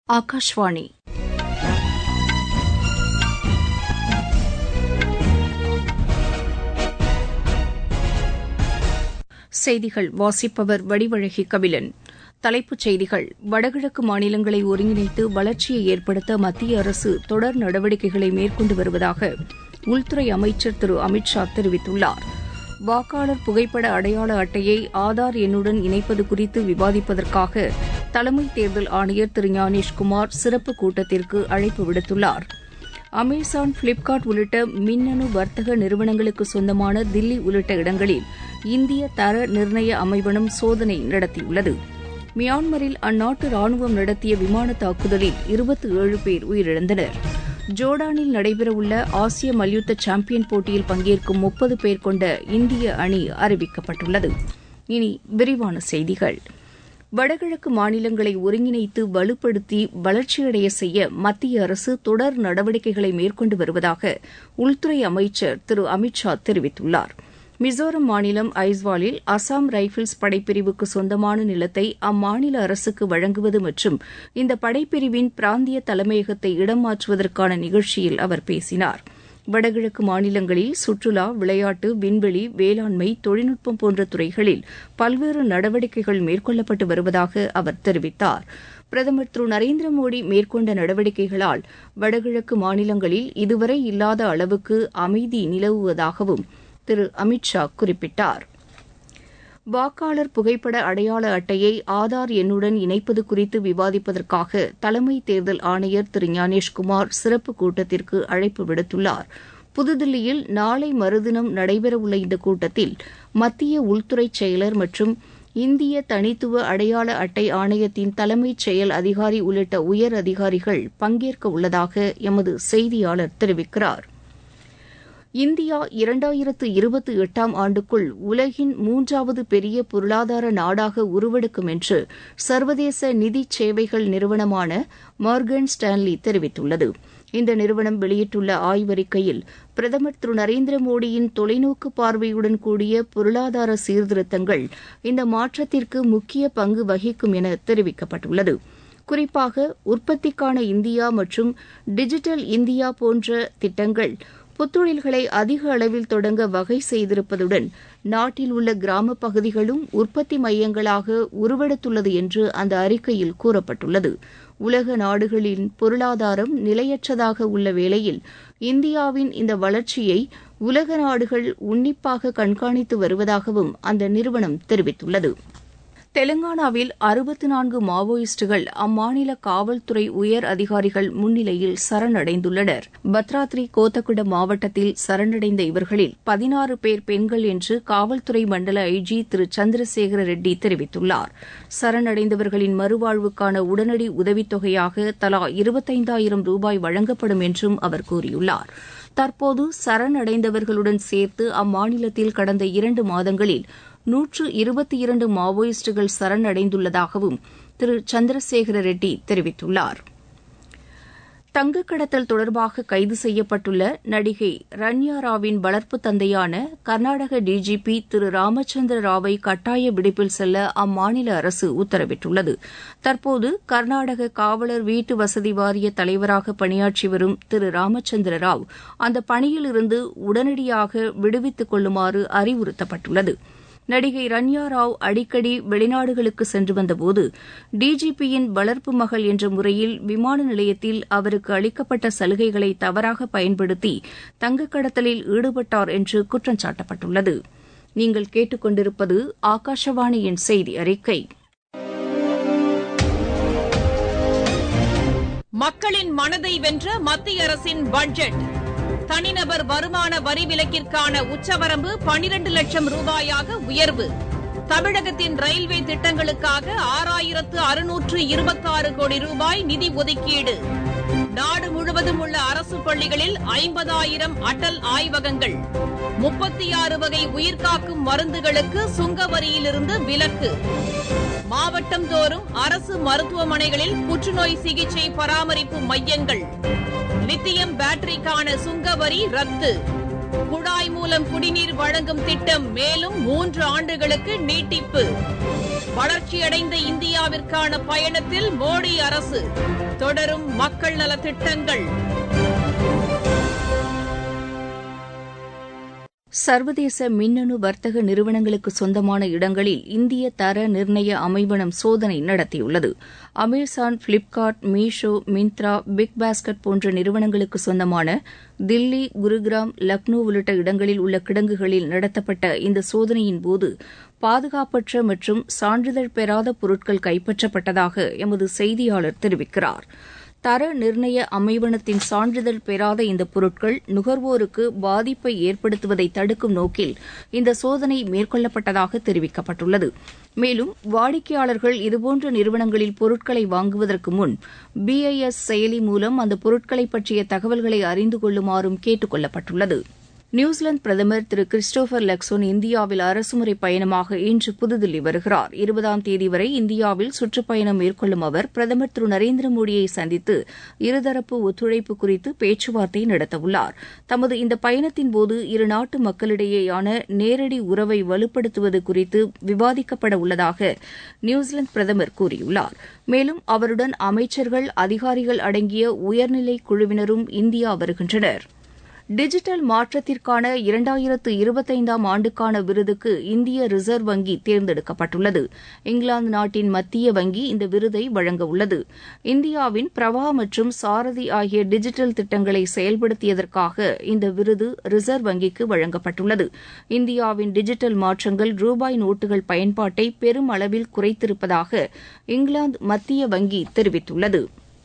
ஆகாஷ்வாணி செய்திகள் வாசிப்பவர் வடிவழகி கபிலன் தலைப்புச் செய்திகள் வடகிழக்கு மாநிலங்களை ஒருங்கிணைத்து வளர்ச்சியை ஏற்படுத்த மத்திய அரசு தொடர் நடவடிக்கைகளை மேற்கொண்டு வருவதாக உள்துறை அமைச்சர் திரு அமித் ஷா தெரிவித்துள்ளார் வாக்காளர் புகைப்பட அடையாள அட்டையை ஆதார் எண்ணுடன் இணைப்பது குறித்து விவாதிப்பதற்காக தலைமை தேர்தல் ஆணையர் திரு ஞானேஷ்குமார் சிறப்பு கூட்டத்திற்கு அழைப்பு விடுத்துள்ளார் அமேசான் பிளிப்கார்ட் உள்ளிட்ட மின்னணு வர்த்தக நிறுவனங்களுக்கு சொந்தமான தில்லி உள்ளிட்ட இடங்களில் இந்திய தர நிர்ணய அமைவனம் சோதனை நடத்தியுள்ளது மியான்மரில் அந்நாட்டு ராணுவம் நடத்திய விமான தாக்குதலில் இருபத்தி ஏழு பேர் உயிரிழந்தனர் ஜோர்டானில் நடைபெறவுள்ள ஆசிய மல்யுத்த சாம்பியன் போட்டியில் பங்கேற்கும் முப்பது பேர் கொண்ட இந்திய அணி அறிவிக்கப்பட்டுள்ளது இனி விரிவான செய்திகள் வடகிழக்கு மாநிலங்களை ஒருங்கிணைத்து வலுப்படுத்தி வளர்ச்சியடைய செய்ய மத்திய அரசு தொடர் நடவடிக்கைகளை மேற்கொண்டு வருவதாக உள்துறை அமைச்சர் திரு அமித் ஷா தெரிவித்துள்ளார் மிசோரம் மாநிலம் ஐஸ்வாலில் அசாம் ரைபிள்ஸ் படைப்பிரிவுக்கு சொந்தமான நிலத்தை அம்மாநில அரசுக்கு வழங்குவது மற்றும் இந்த படைப்பிரிவின் பிராந்திய தலைமையகத்தை இடம் மாற்றுவதற்கான நிகழ்ச்சியில் அவர் பேசினார் வடகிழக்கு மாநிலங்களில் சுற்றுலா விளையாட்டு விண்வெளி வேளாண்மை தொழில்நுட்பம் போன்ற துறைகளில் பல்வேறு நடவடிக்கைகள் மேற்கொள்ளப்பட்டு வருவதாக அவர் தெரிவித்தார் பிரதமர் திரு நரேந்திர மோடி மேற்கொண்ட நடவடிக்கைகளால் வடகிழக்கு மாநிலங்களில் இதுவரை இல்லாத அளவுக்கு அமைதி நிலவுவதாகவும் திரு அமித் ஷா குறிப்பிட்டார் வாக்காளர் புகைப்பட அடையாள அட்டையை ஆதார் எண்ணுடன் இணைப்பது குறித்து விவாதிப்பதற்காக தலைமை தேர்தல் ஆணையர் திரு ஞானேஷ்குமார் சிறப்பு கூட்டத்திற்கு அழைப்பு விடுத்துள்ளார் புதுதில்லியில் நாளை மறுதினம் நடைபெறவுள்ள இந்த கூட்டத்தில் மத்திய உள்துறை செயலர் மற்றும் இந்திய தனித்துவ அடையாள அட்டை ஆணையத்தின் தலைமைச் செயல் அதிகாரி உள்ளிட்ட உயர் அதிகாரிகள் பங்கேற்க உள்ளதாக எமது செய்தியாளர் தெரிவிக்கிறார் இந்தியா இரண்டாயிரத்து இருபத்தி எட்டாம் ஆண்டுக்குள் உலகின் மூன்றாவது பெரிய பொருளாதார நாடாக உருவெடுக்கும் என்று சர்வதேச நிதி சேவைகள் நிறுவனமான மார்கன் ஸ்டான்லி தெரிவித்துள்ளது இந்த நிறுவனம் வெளியிட்டுள்ள ஆய்வறிக்கையில் பிரதமர் திரு நரேந்திர மோடியின் தொலைநோக்கு பார்வையுடன் கூடிய பொருளாதார சீர்திருத்தங்கள் இந்த மாற்றத்திற்கு முக்கிய பங்கு வகிக்கும் என தெரிவிக்கப்பட்டுள்ளது குறிப்பாக உற்பத்திக்கான இந்தியா மற்றும் டிஜிட்டல் இந்தியா போன்ற திட்டங்கள் புத்தொழில்களை அதிக அளவில் தொடங்க வகை செய்திருப்பதுடன் நாட்டில் உள்ள கிராம பகுதிகளும் உற்பத்தி மையங்களாக உருவெடுத்துள்ளது என்று அந்த அறிக்கையில் கூறப்பட்டுள்ளது உலக நாடுகளின் பொருளாதாரம் நிலையற்றதாக உள்ள வேளையில் இந்தியாவின் இந்த வளர்ச்சியை உலக நாடுகள் உன்னிப்பாக கண்காணித்து வருவதாகவும் அந்த நிறுவனம் தெரிவித்துள்ளது தெலங்கானாவில் அறுபத்து நான்கு மாவோயிஸ்டுகள் அம்மாநில காவல்துறை உயர் அதிகாரிகள் முன்னிலையில் சரணடைந்துள்ளனர் பத்ராத்ரி கோத்தகுடம் மாவட்டத்தில் சரணடைந்த இவர்களில் பதினாறு பேர் பெண்கள் என்று காவல்துறை மண்டல ஐஜி திரு சந்திரசேகர ரெட்டி தெரிவித்துள்ளார் சரணடைந்தவர்களின் மறுவாழ்வுக்கான உடனடி உதவித்தொகையாக தலா இருபத்தைந்தாயிரம் ரூபாய் வழங்கப்படும் என்றும் அவர் கூறியுள்ளார் தற்போது சரணடைந்தவர்களுடன் சேர்த்து அம்மாநிலத்தில் கடந்த இரண்டு மாதங்களில் நூற்று இருபத்தி இரண்டு மாவோயிஸ்டுகள் சரணடைந்துள்ளதாகவும் திரு சந்திரசேகர ரெட்டி தெரிவித்துள்ளார் தங்கக் கடத்தல் தொடர்பாக கைது செய்யப்பட்டுள்ள நடிகை ரன்யா ராவின் வளர்ப்பு தந்தையான கர்நாடக டிஜிபி திரு ராமச்சந்திர ராவை கட்டாய விடுப்பில் செல்ல அம்மாநில அரசு உத்தரவிட்டுள்ளது தற்போது கர்நாடக காவலர் வீட்டு வசதி வாரிய தலைவராக பணியாற்றி வரும் திரு ராமச்சந்திர ராவ் அந்த பணியிலிருந்து உடனடியாக விடுவித்துக் கொள்ளுமாறு அறிவுறுத்தப்பட்டுள்ளது நடிகை ரன்யா ராவ் அடிக்கடி வெளிநாடுகளுக்கு சென்று வந்தபோது டிஜிபியின் வளர்ப்பு மகள் என்ற முறையில் விமான நிலையத்தில் அவருக்கு அளிக்கப்பட்ட சலுகைகளை தவறாக பயன்படுத்தி தங்கக் கடத்தலில் ஈடுபட்டார் என்று குற்றம் சாட்டப்பட்டுள்ளது நீங்கள் கேட்டுக்கொண்டிருப்பது ஆகாஷவாணியின் செய்தி அறிக்கை மக்களின் மனதை வென்ற மத்திய அரசின் பட்ஜெட் தனிநபர் வருமான வரி விலக்கிற்கான உச்சவரம்பு பனிரண்டு லட்சம் ரூபாயாக உயர்வு தமிழகத்தின் ரயில்வே திட்டங்களுக்காக ஆறாயிரத்து அறுநூற்று இருபத்தாறு கோடி ரூபாய் நிதி ஒதுக்கீடு நாடு முழுவதும் உள்ள அரசு பள்ளிகளில் ஐம்பதாயிரம் அடல் ஆய்வகங்கள் முப்பத்தி ஆறு வகை உயிர்காக்கும் மருந்துகளுக்கு சுங்க வரியிலிருந்து விலக்கு மாவட்டம் தோறும் அரசு மருத்துவமனைகளில் புற்றுநோய் சிகிச்சை பராமரிப்பு மையங்கள் லித்தியம் பேட்டரிக்கான சுங்க வரி ரத்து குழாய் மூலம் குடிநீர் வழங்கும் திட்டம் மேலும் மூன்று ஆண்டுகளுக்கு நீட்டிப்பு வளர்ச்சியடைந்த இந்தியாவிற்கான பயணத்தில் மோடி அரசு தொடரும் மக்கள் நலத் திட்டங்கள் சர்வதேச மின்னணு வர்த்தக நிறுவனங்களுக்கு சொந்தமான இடங்களில் இந்திய தர நிர்ணய அமைவனம் சோதனை நடத்தியுள்ளது Amazon Flipkart Meesho Myntra Big Basket போன்ற நிறுவனங்களுக்கு சொந்தமான தில்லி குருகிராம் லக்னோ உள்ளிட்ட இடங்களில் உள்ள கிடங்குகளில் நடத்தப்பட்ட இந்த சோதனையின்போது பாதுகாப்பற்ற மற்றும் சான்றிதழ் பெறாத பொருட்கள் கைப்பற்றப்பட்டதாக எமது செய்தியாளர் தெரிவிக்கிறார் தர நிர்ணய அமைவனத்தின் சான்றிதழ் பெறாத இந்த பொருட்கள் நுகர்வோருக்கு பாதிப்பை ஏற்படுத்துவதை தடுக்கும் நோக்கில் இந்த சோதனை மேற்கொள்ளப்பட்டதாக தெரிவிக்கப்பட்டுள்ளது மேலும் வாடிக்கையாளர்கள் இதுபோன்ற நிறுவனங்களில் பொருட்களை வாங்குவதற்கு முன் பிஐஎஸ் செயலி மூலம் அந்த பொருட்களை பற்றிய தகவல்களை அறிந்து கொள்ளுமாறும் கேட்டுக் கொள்ளப்பட்டுள்ளது நியூசிலாந்து பிரதமர் திரு கிறிஸ்டோபர் லக்சோன் இந்தியாவில் அரசுமுறை பயணமாக இன்று புதுதில்லி வருகிறார் இருபதாம் தேதி வரை இந்தியாவில் சுற்றுப்பயணம் மேற்கொள்ளும் அவர் பிரதமர் திரு நரேந்திர மோடியை சந்தித்து இருதரப்பு ஒத்துழைப்பு குறித்து பேச்சுவார்த்தை நடத்தவுள்ளார் தமது இந்த பயணத்தின்போது இருநாட்டு மக்களிடையேயான நேரடி உறவை வலுப்படுத்துவது குறித்து விவாதிக்கப்பட உள்ளதாக நியூசிலாந்து பிரதமர் கூறியுள்ளார் மேலும் அவருடன் அமைச்சர்கள் அதிகாரிகள் அடங்கிய உயர்நிலை குழுவினரும் இந்தியா வருகின்றனர் டிஜிட்டல் மாற்றத்திற்கான இரண்டாயிரத்து இருபத்தைந்தாம் ஆண்டுக்கான விருதுக்கு இந்திய ரிசர்வ் வங்கி தேர்ந்தெடுக்கப்பட்டுள்ளது இங்கிலாந்து நாட்டின் மத்திய வங்கி இந்த விருதை வழங்க உள்ளது இந்தியாவின் பிரவா மற்றும் சாரதி ஆகிய டிஜிட்டல் திட்டங்களை செயல்படுத்தியதற்காக இந்த விருது ரிசர்வ் வங்கிக்கு வழங்கப்பட்டுள்ளது இந்தியாவின் டிஜிட்டல் மாற்றங்கள் ரூபாய் நோட்டுகள் பயன்பாட்டை பெரும் அளவில் குறைத்திருப்பதாக இங்கிலாந்து மத்திய வங்கி தெரிவித்துள்ளது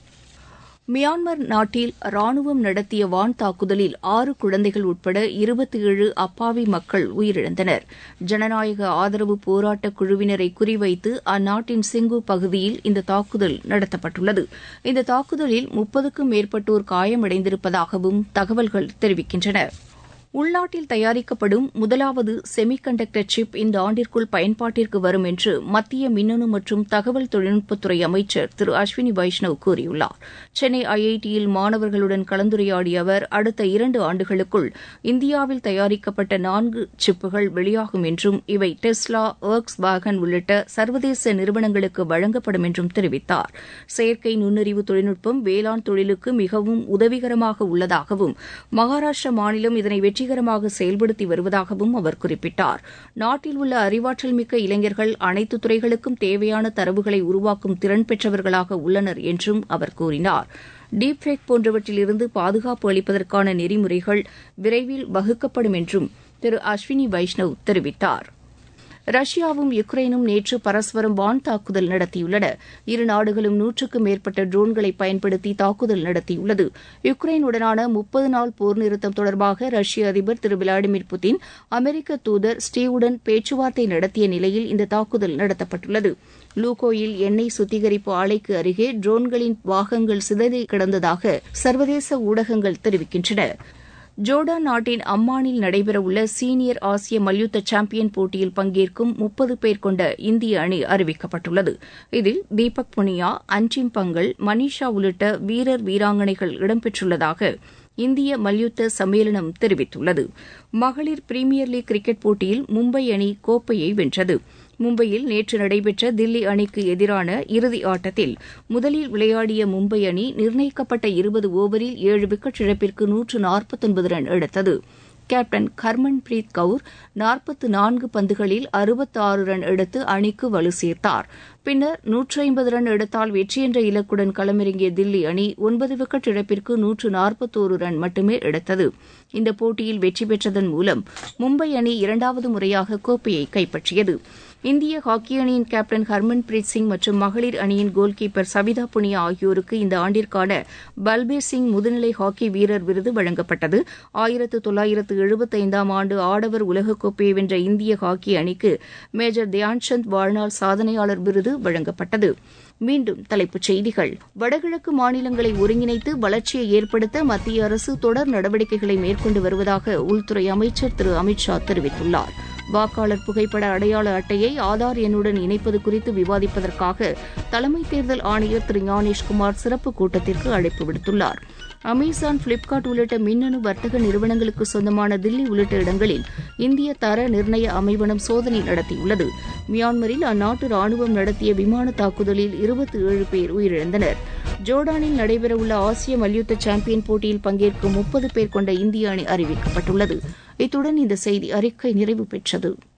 மியான்மர் நாட்டில் ராணுவம் நடத்திய வான் தாக்குதலில் ஆறு குழந்தைகள் உட்பட இருபத்தி ஏழு அப்பாவி மக்கள் உயிரிழந்தனர் ஜனநாயக ஆதரவு போராட்ட குழுவினரை குறிவைத்து அந்நாட்டின் சிங்கு பகுதியில் இந்த தாக்குதல் நடத்தப்பட்டுள்ளது இந்த தாக்குதலில் முப்பதுக்கும் மேற்பட்டோர் காயமடைந்திருப்பதாகவும் தகவல்கள் தெரிவிக்கின்றன உள்நாட்டில் தயாரிக்கப்படும் முதலாவது செமி கண்டக்டர் சிப் இந்த ஆண்டிற்குள் பயன்பாட்டிற்கு வரும் என்று மத்திய மின்னணு மற்றும் தகவல் தொழில்நுட்பத்துறை அமைச்சர் திரு அஸ்வினி வைஷ்ணவ் கூறியுள்ளார் சென்னை ஐஐடியில் மாணவர்களுடன் கலந்துரையாடிய அவர் அடுத்த இரண்டு ஆண்டுகளுக்குள் இந்தியாவில் தயாரிக்கப்பட்ட நான்கு சிப்புகள் வெளியாகும் என்றும் இவை டெஸ்லா ஒர்க்ஸ் வாகன் உள்ளிட்ட சர்வதேச நிறுவனங்களுக்கு வழங்கப்படும் என்றும் தெரிவித்தார் செயற்கை நுண்ணறிவு தொழில்நுட்பம் வேளாண் தொழிலுக்கு மிகவும் உதவிகரமாக உள்ளதாகவும் மகாராஷ்டிரா மாநிலம் இதனை வெற்றி வெற்றிகரமாக செயல்படுத்தி வருவதாகவும் அவர் குறிப்பிட்டார் நாட்டில் உள்ள அறிவாற்றல் மிக்க இளைஞர்கள் அனைத்து துறைகளுக்கும் தேவையான தரவுகளை உருவாக்கும் திறன் பெற்றவர்களாக உள்ளனர் என்றும் அவர் கூறினார் டீப்ஃபேக் போன்றவற்றிலிருந்து பாதுகாப்பு அளிப்பதற்கான நெறிமுறைகள் விரைவில் வகுக்கப்படும் என்றும் திரு அஸ்வினி வைஷ்ணவ் தெரிவித்தாா் ரஷ்யாவும் யுக்ரைனும் நேற்று பரஸ்பரம் வான் தாக்குதல் நடத்தியுள்ளன இரு நாடுகளும் நூற்றுக்கும் மேற்பட்ட ட்ரோன்களை பயன்படுத்தி தாக்குதல் நடத்தியுள்ளது யுக்ரைனுடனான முப்பது நாள் போர் நிறுத்தம் தொடர்பாக ரஷ்ய அதிபர் திரு விளாடிமிர் புட்டின் அமெரிக்க தூதர் ஸ்டீவுடன் பேச்சுவார்த்தை நடத்திய நிலையில் இந்த தாக்குதல் நடத்தப்பட்டுள்ளது லூகோயில் எண்ணெய் சுத்திகரிப்பு ஆலைக்கு அருகே ட்ரோன்களின் பாகங்கள் சிதறி கிடந்ததாக சர்வதேச ஊடகங்கள் தெரிவிக்கின்றன ஜோர்டான் நாட்டின் அம்மானில் நடைபெறவுள்ள சீனியர் ஆசிய மல்யுத்த சாம்பியன் போட்டியில் பங்கேற்கும் முப்பது பேர் கொண்ட இந்திய அணி அறிவிக்கப்பட்டுள்ளது இதில் தீபக் புனியா அன்டிம் பங்கல் மனிஷா உள்ளிட்ட வீரர் வீராங்கனைகள் இடம்பெற்றுள்ளதாக இந்திய மல்யுத்த சம்மேளனம் தெரிவித்துள்ளது மகளிர் பிரீமியர் லீக் கிரிக்கெட் போட்டியில் மும்பை அணி கோப்பையை வென்றது மும்பையில் நேற்று நடைபெற்ற தில்லி அணிக்கு எதிரான இறுதி ஆட்டத்தில் முதலில் விளையாடிய மும்பை அணி நிர்ணயிக்கப்பட்ட இருபது ஓவரில் ஏழு விக்கெட் இழப்பிற்கு நூற்று நாற்பத்தொன்பது ரன் எடுத்தது கேப்டன் ஹர்மன் பிரீத் கவுர் நாற்பத்து நான்கு பந்துகளில் அறுபத்தாறு ரன் எடுத்து அணிக்கு வலு சேர்த்தார் பின்னர் நூற்றி ஐம்பது ரன் எடுத்தால் வெற்றி என்ற இலக்குடன் களமிறங்கிய தில்லி அணி ஒன்பது விக்கெட் இழப்பிற்கு நூற்று நாற்பத்தோரு ரன் மட்டுமே எடுத்தது இந்த போட்டியில் வெற்றி பெற்றதன் மூலம் மும்பை அணி இரண்டாவது முறையாக கோப்பையை கைப்பற்றியது இந்திய ஹாக்கி அணியின் கேப்டன் ஹர்மன் பிரீத் சிங் மற்றும் மகளிர் அணியின் கோல் கீப்பர் சவிதா புனியா ஆகியோருக்கு இந்த ஆண்டிற்கான பல்பீர் சிங் முதுநிலை ஹாக்கி வீரர் விருது வழங்கப்பட்டது ஆயிரத்து தொள்ளாயிரத்து எழுபத்தைந்தாம் ஆண்டு ஆடவர் உலகக்கோப்பையை வென்ற இந்திய ஹாக்கி அணிக்கு மேஜர் தியான்சந்த் வாழ்நாள் சாதனையாளர் விருது வழங்கப்பட்டது மீண்டும் தலைப்புச் செய்திகள் வடகிழக்கு மாநிலங்களை ஒருங்கிணைத்து வளர்ச்சியை ஏற்படுத்த மத்திய அரசு தொடர் நடவடிக்கைகளை மேற்கொண்டு வருவதாக உள்துறை அமைச்சர் திரு அமித் ஷா தெரிவித்துள்ளார் வாக்காளர் புகைப்பட அடையாள அட்டையை ஆதார் எண்ணுடன் இணைப்பது குறித்து விவாதிப்பதற்காக தலைமை தேர்தல் ஆணையர் திரு ஞானேஷ்குமார் சிறப்பு கூட்டத்திற்கு அழைப்பு விடுத்துள்ளார் அமேசான் பிளிப்கார்ட் உள்ளிட்ட மின்னணு வர்த்தக நிறுவனங்களுக்கு சொந்தமான தில்லி உள்ளிட்ட இடங்களில் இந்திய தர நிர்ணய அமைவனம் சோதனை நடத்தியுள்ளது மியான்மரில் அந்நாட்டு ராணுவம் நடத்திய விமான தாக்குதலில் இருபத்தி ஏழு பேர் உயிரிழந்தனர் ஜோர்டானில் நடைபெறவுள்ள ஆசிய மல்யுத்த சாம்பியன் போட்டியில் பங்கேற்கும் முப்பது பேர் கொண்ட இந்திய அணி அறிவிக்கப்பட்டுள்ளது இத்துடன் இந்த செய்தி அறிக்கை நிறைவு பெற்றது